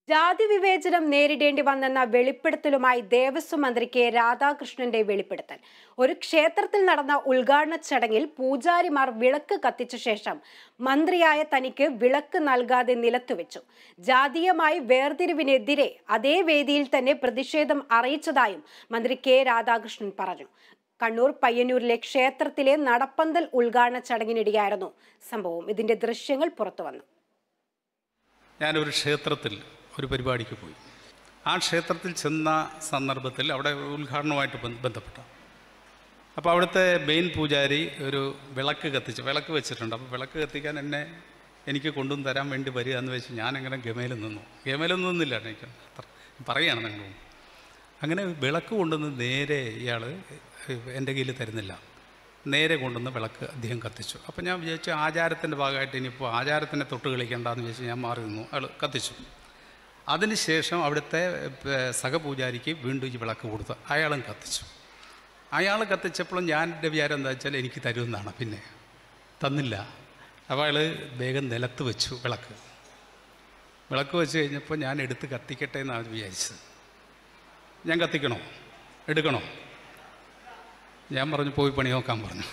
ജാതി വിവേചനം നേരിടേണ്ടി വന്നെന്ന വെളിപ്പെടുത്തലുമായി ദേവസ്വം മന്ത്രി കെ രാധാകൃഷ്ണന്റെ വെളിപ്പെടുത്തൽ ഒരു ക്ഷേത്രത്തിൽ നടന്ന ഉദ്ഘാടന ചടങ്ങിൽ പൂജാരിമാർ വിളക്ക് കത്തിച്ച ശേഷം മന്ത്രിയായ തനിക്ക് വിളക്ക് നൽകാതെ നിലത്തുവെച്ചു ജാതീയമായി വേർതിരിവിനെതിരെ അതേ വേദിയിൽ തന്നെ പ്രതിഷേധം അറിയിച്ചതായും മന്ത്രി കെ രാധാകൃഷ്ണൻ പറഞ്ഞു കണ്ണൂർ പയ്യന്നൂരിലെ ക്ഷേത്രത്തിലെ നടപ്പന്തൽ ഉദ്ഘാടന ചടങ്ങിനിടെയായിരുന്നു സംഭവം ഇതിന്റെ ദൃശ്യങ്ങൾ പുറത്തുവന്നു ഞാനൊരു ക്ഷേത്രത്തിൽ ഒരു പരിപാടിക്ക് പോയി ആ ക്ഷേത്രത്തിൽ ചെന്ന സന്ദർഭത്തിൽ അവിടെ ഉദ്ഘാടനവുമായിട്ട് ബന്ധ- ബന്ധപ്പെട്ട അപ്പോൾ അവിടുത്തെ മെയിൻ പൂജാരി ഒരു വിളക്ക് കത്തിച്ച് വിളക്ക് വെച്ചിട്ടുണ്ട് അപ്പോൾ വിളക്ക് കത്തിക്കാൻ എന്നെ എനിക്ക് കൊണ്ടുവന്ന് തരാൻ വേണ്ടി വരിക എന്ന് വെച്ച് ഞാനങ്ങനെ ഗമയിൽ നിന്നു ഗമയിലും നിന്നില്ല എനിക്ക് അത്ര- പറയുകയാണ് നിങ്ങൾ അങ്ങനെ വിളക്ക് കൊണ്ടുവന്ന് നേരെ ഇയാൾ എൻ്റെ കയ്യിൽ തരുന്നില്ല നേരെ കൊണ്ടുവന്ന് വിളക്ക് അദ്ദേഹം കത്തിച്ചു അപ്പോൾ ഞാൻ വിചാരിച്ചു ആചാരത്തിൻ്റെ ഭാഗമായിട്ട് ഇനിയിപ്പോൾ ആചാരത്തിനെ തൊട്ട് കളിക്കേണ്ടെന്ന് വിചാരിച്ച് ഞാൻ മാറി നിന്നു അയാൾ കത്തിച്ചു അതിനുശേഷം അവിടുത്തെ ഏ, സഹപൂജാരിക്ക് വീണ്ടും ഈ വിളക്ക് കൊടുത്തു അയാളും കത്തിച്ചു അയാൾ കത്തിച്ചപ്പോഴും ഞാൻ എൻ്റെ വിചാരം എന്താ വെച്ചാൽ എനിക്ക് തരുമെന്നാണ് പിന്നെ തന്നില്ല അപ്പോൾ അയാൾ വേഗം നിലത്ത് വെച്ചു വിളക്ക് വിളക്ക് വെച്ച് കഴിഞ്ഞപ്പോൾ ഞാൻ എടുത്ത് കത്തിക്കട്ടെ എന്നാണ് വിചാരിച്ചത് ഞാൻ കത്തിക്കണോ എടുക്കണോ ഞാൻ പറഞ്ഞു പോയി പണി നോക്കാൻ പറഞ്ഞു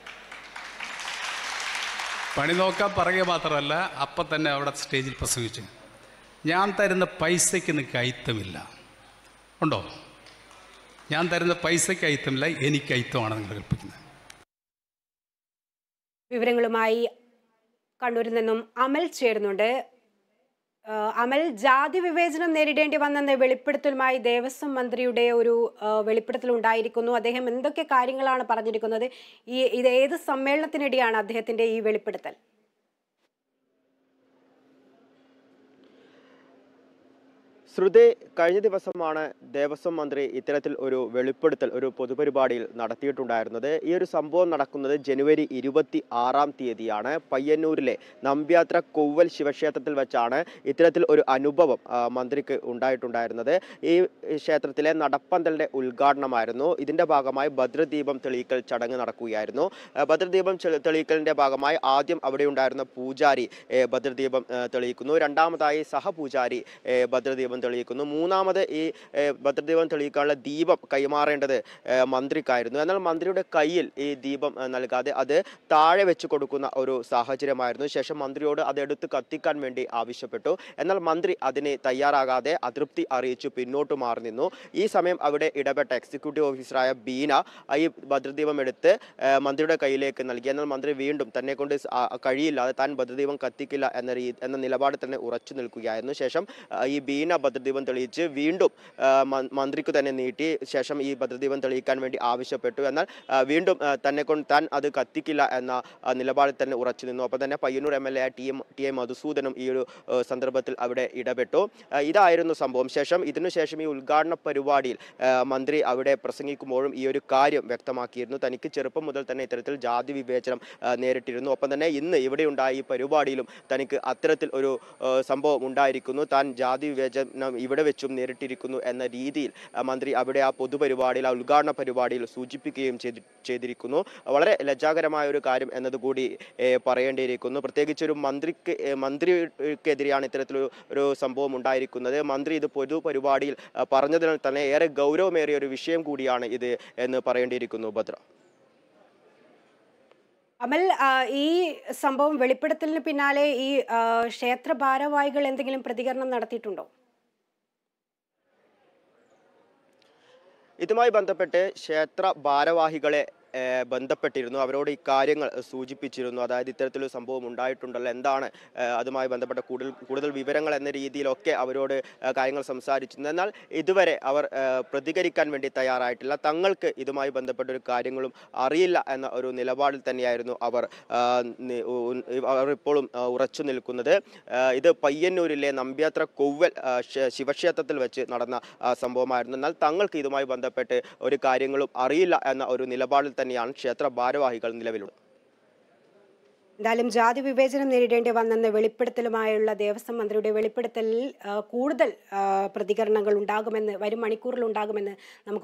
പണി നോക്കാൻ പറയുക മാത്രമല്ല അപ്പം തന്നെ അവിടെ സ്റ്റേജിൽ പ്രസംഗിച്ചു ഞാൻ തരുന്ന പൈസയ്ക്ക് നിങ്ങൾക്ക് അയിത്തമില്ല ഉണ്ടോ ഞാൻ തരുന്ന പൈസയ്ക്ക് അയിത്തമില്ല എനിക്ക് അയിത്തമാണ് നിങ്ങൾ കൽപ്പിക്കുന്നത് വിവരങ്ങളുമായി കണ്ണൂരിൽ നിന്നും അമൽ ചേരുന്നുണ്ട് ആ, അമൽ ജാതി വിവേചനം നേരിടേണ്ടി വന്നെന്ന വെളിപ്പെടുത്തലുമായി ദേവസ്വം മന്ത്രിയുടെ ഒരു ആ, വെളിപ്പെടുത്തൽ ഉണ്ടായിരിക്കുന്നു അദ്ദേഹം എന്തൊക്കെ കാര്യങ്ങളാണ് പറഞ്ഞിരിക്കുന്നത് ഈ ഇത് ഏത് സമ്മേളനത്തിനിടെയാണ് അദ്ദേഹത്തിന്റെ ഈ വെളിപ്പെടുത്തൽ ശ്രുതി കഴിഞ്ഞ ദിവസമാണ് ദേവസ്വം മന്ത്രി ഇത്തരത്തിൽ ഒരു വെളിപ്പെടുത്തൽ ഒരു പൊതുപരിപാടിയിൽ നടത്തിയിട്ടുണ്ടായിരുന്നത് ഈ ഒരു സംഭവം നടക്കുന്നത് ജനുവരി ഇരുപത്തി ആറാം തീയതിയാണ് പയ്യന്നൂരിലെ നമ്പ്യാത്ര കൊവ്വൽ ശിവക്ഷേത്രത്തിൽ വെച്ചാണ് ഇത്തരത്തിൽ ഒരു അനുഭവം ആ, മന്ത്രിക്ക് ഉണ്ടായിട്ടുണ്ടായിരുന്നത് ഈ ക്ഷേത്രത്തിലെ നടപ്പന്തലിന്റെ ഉദ്ഘാടനമായിരുന്നു ഇതിന്റെ ഭാഗമായി ഭദ്രദീപം തെളിയിക്കൽ ചടങ്ങ് നടക്കുകയായിരുന്നു ആ, ഭദ്രദീപം ചെ- തെളിയിക്കലിന്റെ ഭാഗമായി ആദ്യം അവിടെ ഉണ്ടായിരുന്ന പൂജാരി ഏ, ഭദ്രദീപം ഏ, തെളിയിക്കുന്നു രണ്ടാമതായി സഹപൂജാരി ഏ, ഭദ്രദീപം തെളിയിക്കുന്നു മൂന്നാമത് ഈ ഏ, ഭദ്രദീപം തെളിയിക്കാനുള്ള ദീപം കൈമാറേണ്ടത് ഏ, മന്ത്രിക്കായിരുന്നു എന്നാൽ മന്ത്രിയുടെ കയ്യിൽ ഈ ദീപം ഏ, നൽകാതെ അത് താഴെ വെച്ച് കൊടുക്കുന്ന ഒരു സാഹചര്യമായിരുന്നു ശേഷം മന്ത്രിയോട് അത് എടുത്ത് കത്തിക്കാൻ വേണ്ടി ആവശ്യപ്പെട്ടു എന്നാൽ മന്ത്രി അതിന് തയ്യാറാകാതെ അതൃപ്തി അറിയിച്ചു പിന്നോട്ട് മാറി നിന്നു ഈ സമയം അവിടെ ഇടപെട്ട എക്സിക്യൂട്ടീവ് ഓഫീസറായ ബീന ആ ഈ ഭദ്രദീപം എടുത്ത് ഏ, മന്ത്രിയുടെ കയ്യിലേക്ക് നൽകി എന്നാൽ മന്ത്രി വീണ്ടും തന്നെ കൊണ്ട് സ- ആ- കഴിയില്ലാതെ താൻ ഭദ്രദീപം കത്തിക്കില്ല എന്ന രീ എന്ന നിലപാട് തന്നെ ഉറച്ചു നിൽക്കുകയായിരുന്നു ശേഷം ആ, ഈ ബീന ഭദ്രദീപം തെളിയിച്ച് വീണ്ടും ആ, മ- മന്ത്രിക്ക് തന്നെ നീട്ടി ശേഷം ഈ ഭദ്രദീപം തെളിയിക്കാൻ വേണ്ടി ആവശ്യപ്പെട്ടു എന്നാൽ ആ, വീണ്ടും ആ, തന്നെ കൊണ്ട് താൻ അത് കത്തിക്കില്ല എന്ന ആ, നിലപാടിൽ തന്നെ ഉറച്ചു നിന്നു ഒപ്പം തന്നെ Payyanur M L A T M T A മധുസൂദനും ഈ ഒരു ആ, സന്ദർഭത്തിൽ അവിടെ ഇടപെട്ടു ആ, ഇതായിരുന്നു സംഭവം ശേഷം ഇതിനുശേഷം ഈ ഉദ്ഘാടന പരിപാടിയിൽ ആ, മന്ത്രി അവിടെ പ്രസംഗിക്കുമ്പോഴും ഈ ഒരു കാര്യം വ്യക്തമാക്കിയിരുന്നു തനിക്ക് ചെറുപ്പം മുതൽ തന്നെ ഇത്തരത്തിൽ ജാതി വിവേചനം ആ, നേരിട്ടിരുന്നു ഒപ്പം തന്നെ ഇന്ന് ഇവിടെ ഉണ്ടായ ഈ പരിപാടിയിലും തനിക്ക് അത്തരത്തിൽ ഒരു ആ, സംഭവം ഉണ്ടായിരിക്കുന്നു താൻ ജാതി വിവേചനം ഇവിടെ വെച്ചും നേരിട്ടിരിക്കുന്നു എന്ന രീതിയിൽ ആ, മന്ത്രി അവിടെ ആ പൊതുപരിപാടിയിൽ ആ ഉദ്ഘാടന പരിപാടിയിൽ സൂചിപ്പിക്കുകയും ചെയ്തി ചെയ്തിരിക്കുന്നു വളരെ ലജ്ജാകരമായ ഒരു കാര്യം എന്നതുകൂടി ഏ, പറയേണ്ടിയിരിക്കുന്നു പ്രത്യേകിച്ച് ഒരു മന്ത്രിക്ക് ഏ, മന്ത്രിക്കെതിരെയാണ് ഇത്തരത്തിലൊരു ഒരു സംഭവം ഉണ്ടായിരിക്കുന്നത് മന്ത്രി ഇത് പൊതുപരിപാടിയിൽ ആ, പറഞ്ഞതിനാൽ തന്നെ ഏറെ ഗൗരവമേറിയ ഒരു വിഷയം കൂടിയാണ് ഇത് എന്ന് പറയേണ്ടിയിരിക്കുന്നു ഭദ്ര അമൽ ആ, ഈ സംഭവം വെളിപ്പെടുത്തലിന് പിന്നാലെ ഈ ആ, ക്ഷേത്ര ഭാരവാഹികൾ എന്തെങ്കിലും പ്രതികരണം നടത്തിയിട്ടുണ്ടോ ഇതുമായി ബന്ധപ്പെട്ട് ക്ഷേത്ര ഭാരവാഹികളെ ഏഹ്, ബന്ധപ്പെട്ടിരുന്നു അവരോട് ഈ കാര്യങ്ങൾ സൂചിപ്പിച്ചിരുന്നു അതായത് ഇത്തരത്തിലൊരു സംഭവം ഉണ്ടായിട്ടുണ്ടല്ലോ എന്താണ് ഏഹ്, അതുമായി ബന്ധപ്പെട്ട കൂടുതൽ കൂടുതൽ വിവരങ്ങൾ എന്ന രീതിയിലൊക്കെ അവരോട് ഏഹ്, കാര്യങ്ങൾ സംസാരിച്ചിരുന്നു എന്നാൽ ഇതുവരെ അവർ ഏഹ്, പ്രതികരിക്കാൻ വേണ്ടി തയ്യാറായിട്ടില്ല തങ്ങൾക്ക് ഇതുമായി ബന്ധപ്പെട്ട ഒരു കാര്യങ്ങളും അറിയില്ല എന്ന ഒരു നിലപാടിൽ തന്നെയായിരുന്നു അവർ ആഹ്, നി- ഉ- അവർ ഇപ്പോഴും ആഹ്, ഉറച്ചു നിൽക്കുന്നത് ആഹ്, ഇത് പയ്യന്നൂരിലെ നമ്പ്യാത്ര കൊവ്വൽ ആഹ്, ക്ഷ- ശിവക്ഷേത്രത്തിൽ വെച്ച് നടന്ന ആഹ്, സംഭവമായിരുന്നു എന്നാൽ തങ്ങൾക്ക് ഇതുമായി ബന്ധപ്പെട്ട് ഒരു കാര്യങ്ങളും അറിയില്ല എന്ന ഒരു നിലപാടിൽ തന്നെയാണ് ക്ഷേത്ര ഭാരവാഹികൾ നിലവിലുള്ളത് എന്തായാലും ജാതി വിവേചനം നേരിടേണ്ടി വന്നെന്ന വെളിപ്പെടുത്തലുമായുള്ള ദേവസ്വം മന്ത്രിയുടെ വെളിപ്പെടുത്തലിൽ ആ, കൂടുതൽ ആ, പ്രതികരണങ്ങൾ ഉണ്ടാകുമെന്ന് വരും മണിക്കൂറിൽ ഉണ്ടാകുമെന്ന് നമുക്ക്